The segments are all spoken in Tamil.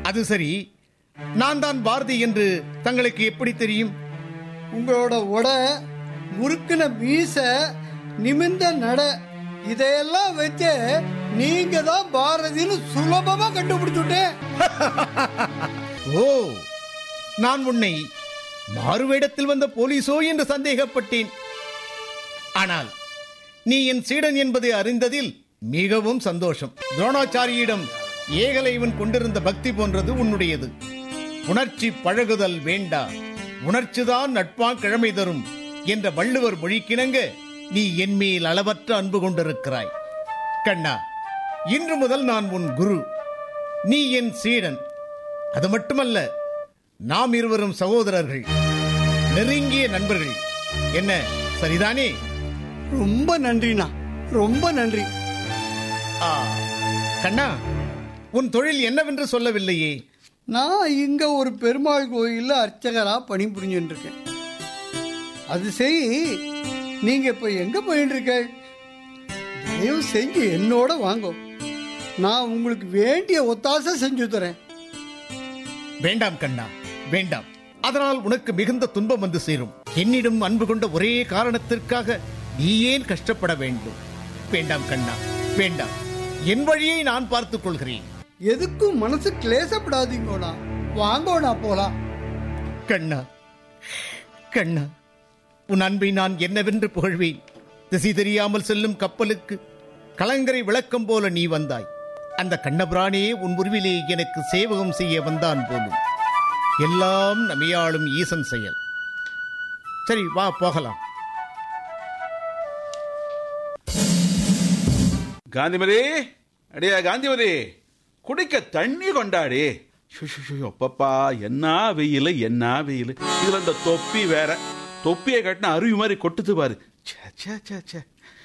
அது சரி நான் தான் பாரதி என்று தங்களுக்கு எப்படி தெரியும் உங்களோட உடை முறுக்குன மீச நிமிந்த நட இதையெல்லாம் வச்சு நீங்க தான் பாரதின்னு சுலபமா கண்டுபிடிச்சுட்டேன் ஓ நான் உன்னை மாறுவேடத்தில் வந்த போலீசோ என்று சந்தேகப்பட்டேன் ஆனால் நீ என் சீடன் என்பதை அறிந்ததில் மிகவும் சந்தோஷம் துரோணாச்சாரியிடம் ஏகலைவன் கொண்டிருந்த பக்தி போன்றது உன்னுடையது உணர்ச்சி பழகுதல் வேண்டா உணர்ச்சிதான் நட்பா கிழமை தரும் என்ற வள்ளுவர் மொழிக்கிணங்க நீ என் மேல் அளவற்ற அன்பு கொண்டிருக்கிறாய் கண்ணா இன்று முதல் நான் உன் குரு நீ என் சீடன் அது மட்டுமல்ல நாம் இருவரும் சகோதரர்கள் நெருங்கிய நண்பர்கள் என்ன சரிதானே ரொம்ப நன்றிண்ணா ரொம்ப நன்றி ஆ, கண்ணா உன் தொழில் என்னவென்று சொல்லவில்லையே நான் இங்க ஒரு பெருமாள் கோயில்ல அர்ச்சகரா பணிபுரிஞ்சுட்டு இருக்கேன் அது சரி நீங்க இப்ப எங்க போயிட்டு இருக்க தயவு செஞ்சு என்னோட வாங்க நான் உங்களுக்கு வேண்டிய ஒத்தாசை செஞ்சு தரேன் வேண்டாம் கண்ணா வேண்டாம் அதனால் உனக்கு மிகுந்த துன்பம் வந்து சேரும் என்னிடம் அன்பு கொண்ட ஒரே காரணத்திற்காக நீ ஏன் கஷ்டப்பட வேண்டும் வேண்டாம் கண்ணா வேண்டாம் என் வழியை நான் பார்த்துக் கொள்கிறேன் எதுக்கும் மனசு கிளேசப்படாதீங்கோண்ணா வாங்கோண்ணா போலாம் கண்ணா கண்ணா உன் அன்பை நான் என்னவென்று புகழ்வேன் திசை தெரியாமல் செல்லும் கப்பலுக்கு கலங்கரை விளக்கம் போல நீ வந்தாய் அந்த கண்ணபிரானே உன் உருவிலே எனக்கு சேவகம் செய்ய வந்தான் போலும் எல்லாம் நமையாளும் ஈசன் செயல் சரி வா போகலாம் காந்திமதி அடியா காந்திமதி குடிக்க தண்ணி கொண்டாடி ஷு, ஷு, ஷு, அப்பப்பா என்ன வெயில் என்ன வெயில் இதுல இந்த தொப்பி வேற தொப்பியை கட்டின அருவி மாதிரி கொட்டுது பாரு ச்சே, ச்சே, ச்சே, ச்சே.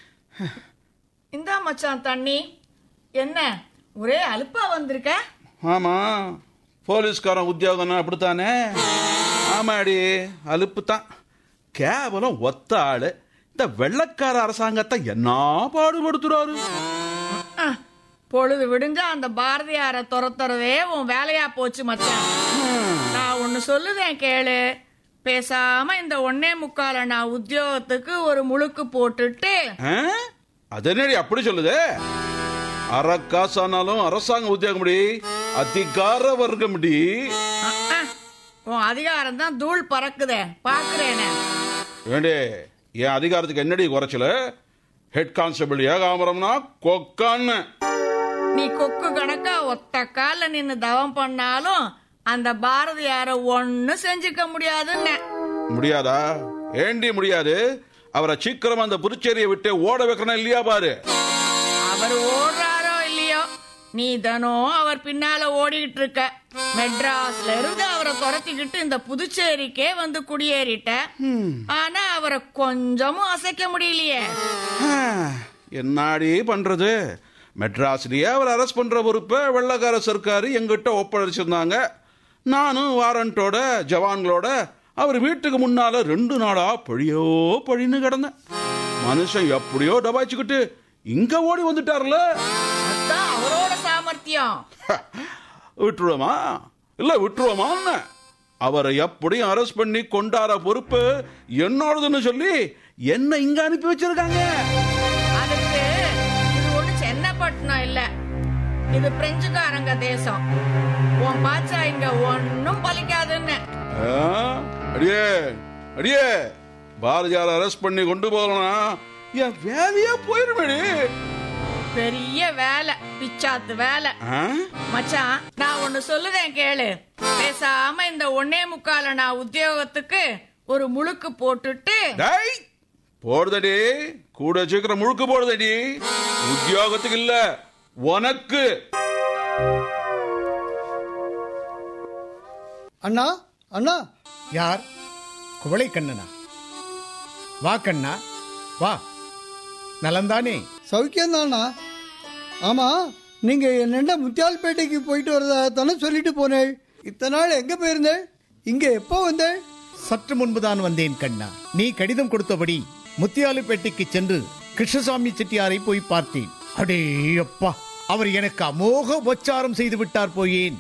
இந்தா மச்சான் தண்ணி என்ன ஒரே அலுப்பா வந்திருக்க ஆமா போலீஸ்காரன் உத்தியோகம்னா அப்படித்தானே ஆமாடி அலுப்பு தான் கேவலம் ஒத்த ஆளு இந்த வெள்ளக்கார அரசாங்கத்தை என்ன பாடுபடுத்துறாரு அஹ், பொழுது விடிஞ்சா அந்த பாரதியார துரத்துறதே உன் வேலையா போச்சு மச்சான் நான் ஒன்னு சொல்லுதேன் கேளு பேசாம இந்த ஒன்னே முக்கால நான் உத்தியோகத்துக்கு ஒரு முழுக்கு போட்டுட்டு ஆ? அது என்னடி அப்படி சொல்லுது அறக்காசானாலும் அரசாங்க உத்தியோகம் முடி அதிகார வர்க்கம் முடி அஹ், அஹ், உன் அதிகாரம் தான் தூள் பறக்குதே பாக்குறேனே ஏண்டே என் அதிகாரத்துக்கு என்னடி குறைச்சல ஹெட் கான்ஸ்டபிள் ஏகாமரம்னா கொக்கான்னு நீ கொக்கு கணக்கா ஒத்த கால்ல நின்னு தவம் பண்ணாலும் அந்த பாரதியார ஒண்ணு செஞ்சுக்க முடியாதுன்னு முடியாதா ஏண்டி முடியாது அவரை சீக்கிரம் அந்த புதுச்சேரியை விட்டு ஓட வைக்கணும் இல்லையா பாரு அவர் ஓடுறாரோ இல்லையோ நீ தினம் அவர் பின்னால ஓடிக்கிட்டு இருக்க மெட்ராஸ்ல இருந்து அவரை துரத்திக்கிட்டு இந்த புதுச்சேரிக்கே வந்து குடியேறிட்ட ஆனா அவரை கொஞ்சமும் அசைக்க முடியலையே என்னாடி பண்றது மெட்ராஸ்லயே அவர் அரெஸ்ட் பண்ற பொறுப்பை வெள்ளக்கார சர்க்காரு எங்கிட்ட ஒப்படைச்சிருந்தாங்க நானும் வாரண்டோட ஜவான்களோட அவர் வீட்டுக்கு முன்னால ரெண்டு நாளா பழியோ பழின்னு கிடந்தேன் மனுஷன் எப்படியோ டபாய்ச்சிக்கிட்டு இங்க ஓடி வந்துட்டார்ல அதான் அவரோட சாமர்த்தியம் விட்டுருவோமா இல்ல விட்டுருவோமான்னு அவரை எப்படியும் அரெஸ்ட் பண்ணி கொண்டாட பொறுப்பு என்னோடதுன்னு சொல்லி என்ன இங்க அனுப்பி வச்சிருக்காங்க அதுக்கு இது ஒண்ணு சென்னப்பட்டினம் இல்ல இது பிரெஞ்சுக்காரங்க தேசம் உன் பாச்சா இங்க ஒன்னும் பலிக்காதுன்னு ஆ? அடியே அடியே பாரதியார் அரெஸ்ட் பண்ணி கொண்டு போகலாம் என் வேலையே போயிருமேடி பெரிய வேலை பிச்சாத்து வேலை ஆ? மச்சான் நான் ஒன்னு சொல்லுதேன் கேளு பேசாம இந்த ஒன்னே முக்கால நான் உத்தியோகத்துக்கு ஒரு முழுக்கு போட்டுட்டு டேய் போடுதடி கூட சீக்கிரம் முழுக்க போடுதடி உத்தியோகத்துக்கு இல்ல உனக்கு அண்ணா அண்ணா யார் குவளை கண்ணனா வா கண்ணா வா நலந்தானே சௌக்கியம்தாண்ணா ஆமா நீங்க என்னென்ன முத்தியால்பேட்டைக்கு போயிட்டு வரதா தானே சொல்லிட்டு போனேள் இத்தனை நாள் எங்க போயிருந்தேள் இங்க எப்போ வந்தேள் சற்று முன்புதான் வந்தேன் கண்ணா நீ கடிதம் கொடுத்தபடி முத்தியாலுப்பேட்டைக்கு சென்று கிருஷ்ணசாமி செட்டியாரை போய் பார்த்தேன் அடே அப்பா அவர் எனக்கு அமோக உபச்சாரம் செய்து விட்டார் போயேன்